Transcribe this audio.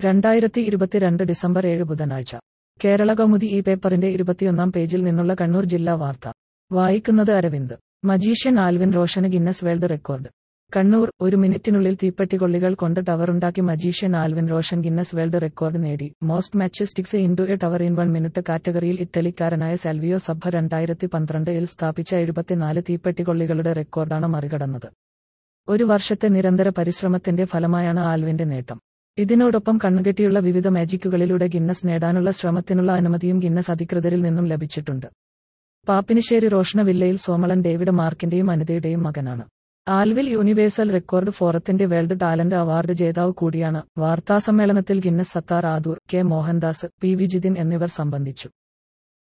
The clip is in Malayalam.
രണ്ടായിരത്തി ഇരുപത്തിരണ്ട് ഡിസംബർ ഏഴ് ബുധനാഴ്ച കേരള കൗമുദി ഈ പേപ്പറിന്റെ ഇരുപത്തിയൊന്നാം പേജിൽ നിന്നുള്ള കണ്ണൂർ ജില്ലാ വാർത്ത വായിക്കുന്നത് അരവിന്ദ് മജീഷ്യൻ ആൽവിൻ റോഷന് ഗിന്നസ് വേൾഡ് റെക്കോർഡ് കണ്ണൂർ ഒരു മിനിറ്റിനുള്ളിൽ തീപ്പെട്ടികൊള്ളികൾ കൊണ്ട് ടവറുണ്ടാക്കി magician Alvin Roshan Guinness world record നേടി most match sticks into a tower in one minute കാറ്റഗറിയിൽ ഇറ്റലിക്കാരനായ സാൽവിയോ സഭ രണ്ടായിരത്തി പന്ത്രണ്ടിൽ സ്ഥാപിച്ച എഴുപത്തിനാല് തീപ്പെട്ടികൊള്ളികളുടെ റെക്കോർഡാണ് മറികടന്നത് ഒരു വർഷത്തെ നിരന്തര പരിശ്രമത്തിന്റെ ഫലമായാണ് ആൽവിന്റെ നേട്ടം ഇതിനോടൊപ്പം കണ്ണുകെട്ടിയുള്ള വിവിധ മാജിക്കുകളിലൂടെ ഗിന്നസ് നേടാനുള്ള ശ്രമത്തിനുള്ള അനുമതിയും ഗിന്നസ് അധികൃതരിൽ നിന്നും ലഭിച്ചിട്ടുണ്ട് പാപ്പിനിശ്ശേരി റോഷണ വില്ലയിൽ സോമളൻ ഡേവിഡ് മാർക്കിന്റെയും അനിതയുടെയും മകനാണ് ആൽവിൽ യൂണിവേഴ്സൽ റെക്കോർഡ് ഫോറത്തിന്റെ വേൾഡ് ടാലന്റ് അവാർഡ് ജേതാവ് കൂടിയാണ് വാർത്താസമ്മേളനത്തിൽ Guinness Sathar Adoor K Mohandas P V Jithin എന്നിവർ സംബന്ധിച്ചു